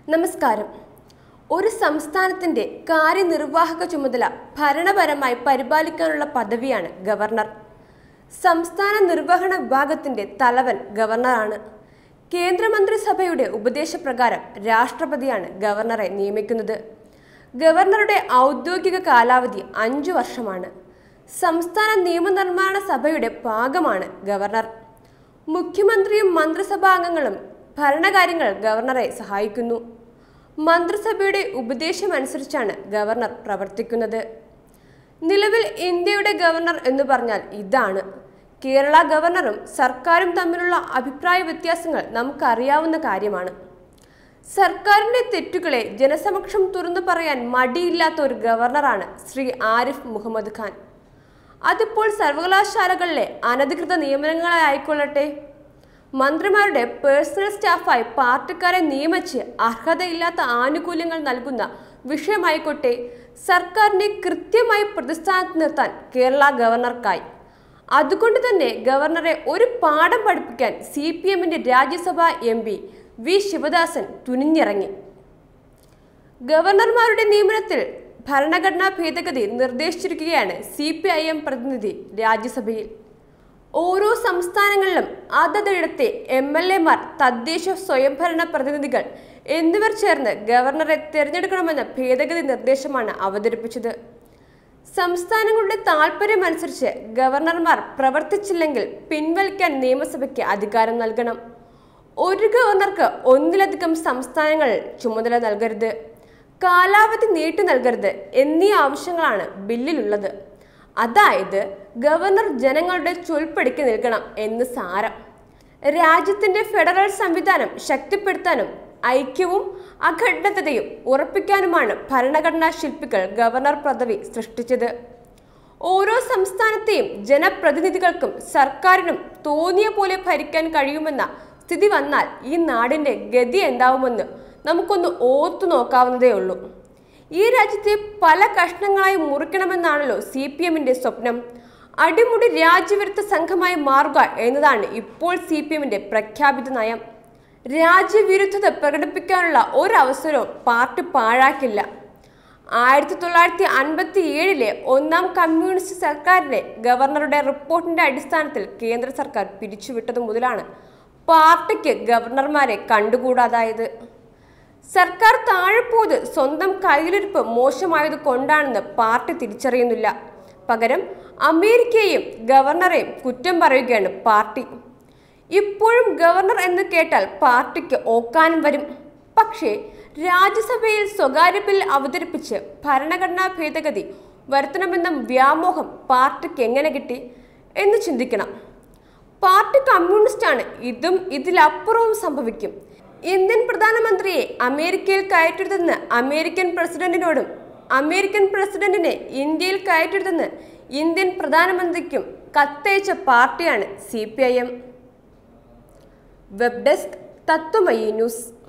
നമസ്കാരം ഒരു സംസ്ഥാനത്തിന്റെ കാര്യനിർവാഹക ചുമതല ഭരണപരമായി പരിപാലിക്കാനുള്ള പദവിയാണ് ഗവർണർ സംസ്ഥാന നിർവഹണ വിഭാഗത്തിന്റെ തലവൻ ഗവർണറാണ് കേന്ദ്രമന്ത്രിസഭയുടെ ഉപദേശപ്രകാരം രാഷ്ട്രപതിയാണ് ഗവർണറെ നിയമിക്കുന്നത് ഗവർണറുടെ ഔദ്യോഗിക കാലാവധി അഞ്ചു വർഷമാണ് സംസ്ഥാന നിയമനിർമ്മാണ സഭയുടെ ഭാഗമാണ് ഗവർണർ മുഖ്യമന്ത്രിയും മന്ത്രിസഭാ അംഗങ്ങളും ഭരണകാര്യങ്ങൾ ഗവർണറെ സഹായിക്കുന്നു മന്ത്രിസഭയുടെ ഉപദേശമനുസരിച്ചാണ് ഗവർണർ പ്രവർത്തിക്കുന്നത് നിലവിൽ ഇന്ത്യയുടെ ഗവർണർ എന്ന് പറഞ്ഞാൽ ഇതാണ് കേരള ഗവർണറും സർക്കാരും തമ്മിലുള്ള അഭിപ്രായ വ്യത്യാസങ്ങൾ നമുക്കറിയാവുന്ന കാര്യമാണ് സർക്കാരിന്റെ തെറ്റുകളെ ജനസമക്ഷം തുറന്നു പറയാൻ മടിയില്ലാത്ത ഒരു ഗവർണറാണ് ശ്രീ ആരിഫ് മുഹമ്മദ് ഖാൻ അതിപ്പോൾ സർവകലാശാലകളിലെ അനധികൃത നിയമനങ്ങളായിക്കൊള്ളട്ടെ മന്ത്രിമാരുടെ പേഴ്സണൽ സ്റ്റാഫായി പാർട്ടിക്കാരെ നിയമിച്ച് അർഹതയില്ലാത്ത ആനുകൂല്യങ്ങൾ നൽകുന്ന വിഷയമായിക്കോട്ടെ സർക്കാരിനെ കൃത്യമായി പ്രതിസ്ഥാനത്ത് നിർത്താൻ കേരള ഗവർണർക്കായി അതുകൊണ്ട് തന്നെ ഗവർണറെ ഒരു പാഠം പഠിപ്പിക്കാൻ സി പി എമ്മിന്റെ Rajya Sabha M P V Sivadasan തുനിഞ്ഞിറങ്ങി ഗവർണർമാരുടെ നിയമനത്തിൽ ഭരണഘടനാ ഭേദഗതി നിർദ്ദേശിച്ചിരിക്കുകയാണ് സി പി ഐ എം പ്രതിനിധി രാജ്യസഭയിൽ ഓരോ സംസ്ഥാനങ്ങളിലും അതതിടത്തെ എം എൽ എമാർ തദ്ദേശ സ്വയംഭരണ പ്രതിനിധികൾ എന്നിവർ ചേർന്ന് ഗവർണറെ തിരഞ്ഞെടുക്കണമെന്ന ഭേദഗതി നിർദ്ദേശമാണ് അവതരിപ്പിച്ചത് സംസ്ഥാനങ്ങളുടെ താൽപ്പര്യമനുസരിച്ച് ഗവർണർമാർ പ്രവർത്തിച്ചില്ലെങ്കിൽ പിൻവലിക്കാൻ നിയമസഭയ്ക്ക് അധികാരം നൽകണം ഒരു ഗവർണർക്ക് ഒന്നിലധികം സംസ്ഥാനങ്ങളിൽ ചുമതല നൽകരുത് കാലാവധി നീട്ടി നൽകരുത് എന്നീ ആവശ്യങ്ങളാണ് ബില്ലിലുള്ളത് അതായത് ഗവർണർ ജനങ്ങളുടെ ചൊൽപ്പടിക്ക് നിൽക്കണം എന്ന് സാരം രാജ്യത്തിന്റെ ഫെഡറൽ സംവിധാനം ശക്തിപ്പെടുത്താനും ഐക്യവും അഖണ്ഡതയും ഉറപ്പിക്കാനുമാണ് ഭരണഘടനാ ശില്പികൾ ഗവർണർ പദവി സൃഷ്ടിച്ചത് ഓരോ സംസ്ഥാനത്തെയും ജനപ്രതിനിധികൾക്കും സർക്കാരിനും തോന്നിയ പോലെ ഭരിക്കാൻ കഴിയുമെന്ന സ്ഥിതി വന്നാൽ ഈ നാടിന്റെ ഗതി എന്താവുമെന്ന് നമുക്കൊന്ന് ഓർത്തു നോക്കാവുന്നതേ ഉള്ളൂ ഈ രാജ്യത്തെ പല കഷ്ണങ്ങളായി മുറിക്കണമെന്നാണല്ലോ സി പി എമ്മിന്റെ സ്വപ്നം അടിമുടി രാജ്യവിരുദ്ധ സംഘമായി മാറുക എന്നതാണ് ഇപ്പോൾ സി പി എമ്മിന്റെ പ്രഖ്യാപിത നയം രാജ്യവിരുദ്ധത പ്രകടിപ്പിക്കാനുള്ള ഒരവസരവും പാർട്ടി പാഴാക്കില്ല ആയിരത്തി തൊള്ളായിരത്തി അൻപത്തി ഏഴിലെ ഒന്നാം കമ്മ്യൂണിസ്റ്റ് സർക്കാരിനെ ഗവർണറുടെ റിപ്പോർട്ടിന്റെ അടിസ്ഥാനത്തിൽ കേന്ദ്ര സർക്കാർ പിരിച്ചുവിട്ടതു മുതലാണ് പാർട്ടിക്ക് ഗവർണർമാരെ കണ്ടുകൂടാതായത് സർക്കാർ താഴെപ്പോത് സ്വന്തം കയ്യിലിരിപ്പ് മോശമായത് കൊണ്ടാണെന്ന് പാർട്ടി തിരിച്ചറിയുന്നില്ല പകരം അമേരിക്കയെയും ഗവർണറെയും കുറ്റം പറയുകയാണ് പാർട്ടി ഇപ്പോഴും ഗവർണർ എന്ന് കേട്ടാൽ പാർട്ടിക്ക് ഓക്കാനും വരും പക്ഷേ രാജ്യസഭയിൽ സ്വകാര്യ ബിൽ അവതരിപ്പിച്ച് ഭരണഘടനാ ഭേദഗതി വരുത്തണമെന്ന വ്യാമോഹം പാർട്ടിക്ക് എങ്ങനെ കിട്ടി എന്ന് ചിന്തിക്കണം പാർട്ടി കമ്മ്യൂണിസ്റ്റാണ് ഇതും ഇതിലപ്പുറവും സംഭവിക്കും ഇന്ത്യൻ പ്രധാനമന്ത്രിയെ അമേരിക്കയിൽ കയറ്റരുതെന്ന് അമേരിക്കൻ പ്രസിഡന്റിനോടും അമേരിക്കൻ പ്രസിഡന്റിനെ ഇന്ത്യയിൽ കയറ്റരുതെന്ന് ഇന്ത്യൻ പ്രധാനമന്ത്രിക്കും കത്തയച്ച പാർട്ടിയാണ് C P I M web desk Tatwamayi news